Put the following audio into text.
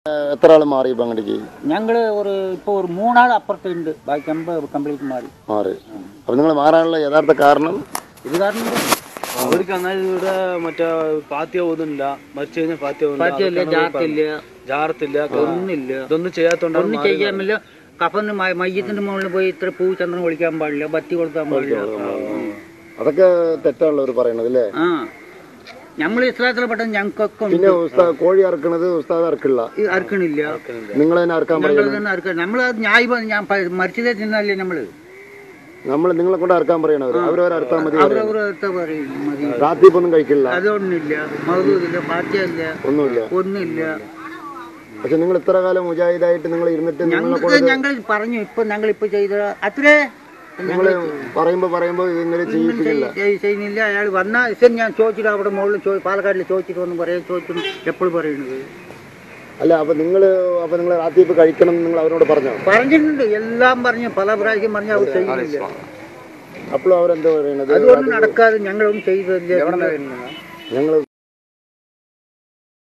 എത്ര ആൾ മാറി ഇപ്പം അങ്ങോട്ടേക്ക് ഞങ്ങൾ ഒരു ഇപ്പോൾ ഒരു മൂന്നാൾ അപ്പുറത്തുണ്ട് ബാക്കി കമ്പ കംപ്ലീറ്റ് മാറി മാറി അപ്പം നിങ്ങൾ മാറാനുള്ള യഥാർത്ഥ കാരണം ഇത് കാരണം അവർക്ക് അന്നേരം ഇവിടെ മറ്റേ പാത്യ ഒന്നുമില്ല മരിച്ചു കഴിഞ്ഞാൽ പാത്യ പാറ്റിയില്ല ജാത്തില്ല ജാറത്തില്ല ഒന്നുമില്ല ഇതൊന്നും ചെയ്യാത്തോണ്ടാണ് ഒന്നും ചെയ്യാമില്ല കഫന്ന് മ- മയ്യത്തിന്റെ മുകളിൽ പോയി ഇത്ര പൂ ചന്ദ്രൻ വിളിക്കാൻ പാടില്ല ബത്തി കൊടുക്കാൻ പാടില്ല അതൊക്കെ തെറ്റാണല്ലോ അവർ പറയണത് അല്ലേ ആ നമ്മൾ ഇസ്ലാത്തിൽപ്പെട്ട ഞങ്ങൾക്കൊക്കെ ഉണ്ട്. പിന്നെ ഉസ്താദ് കോഴി അറക്കണത് ഉസ്താദ് അറക്കില്ല ഇത് അറക്കണില്ല നിങ്ങൾ തന്നെ അറക്കാൻ ഞങ്ങൾ പറയുന്നത് തന്നെ അറക്ക നമ്മൾ ന്യായ ഞാൻ പ- മരിച്ചതേ തിന്നല്ലേ നമ്മള് നമ്മൾ നിങ്ങളെ കൊണ്ട് അറക്കാൻ പറയണവർ അവരവർ അറക്കാൻ മതി പറയും. അവരവർ പറയും മതി രാത്രി ഇപ്പൊ ഒന്നും കഴിക്കില്ല അതൊന്നുമില്ല മധുരില്ല പാറ്റിയല്ല ഒന്നുമില്ല ഒന്നുമില്ല പക്ഷെ നിങ്ങൾ ഇത്ര കാലം മുജാഹിദായിട്ട് നിങ്ങൾ ഇരുന്നിട്ട് നിങ്ങളെ ഞങ്ങൾക്ക് ഞങ്ങൾ പറഞ്ഞു ഇപ്പൊ ഞങ്ങൾ ഇപ്പൊ ചെയ്ത അത്രേ നിങ്ങൾ പറയുമ്പോ പറയുമ്പോ ഇങ്ങനെ ചെയ്യിപ്പിക്കില്ല ചെയ്- ചെയ്യുന്നില്ല അയാൾ വന്ന ശരി ഞാൻ ചോദിച്ചിട്ട് അവിടെ മുകളിൽ ചോ പാലക്കാട്ടിൽ ചോദിച്ചിട്ട് വന്ന് പറയാം ചോദിച്ചിട്ട് എപ്പോഴും പറയുന്നത് അല്ല അപ്പൊ നിങ്ങൾ അപ്പൊ നിങ്ങൾ രാത്രി ഇപ്പൊ കഴിക്കണം എന്ന് നിങ്ങൾ അവരോട് പറഞ്ഞോ പറഞ്ഞിട്ടുണ്ട് എല്ലാം പറഞ്ഞു പല പ്രാവശ്യം പറഞ്ഞു അവർ ചെയ്യുന്നില്ല അപ്പോഴും അവരെന്താ പറയണത് അതുകൊണ്ട് നടക്കാതെ ഞങ്ങളൊന്നും ചെയ്തില്ല ഞങ്ങൾ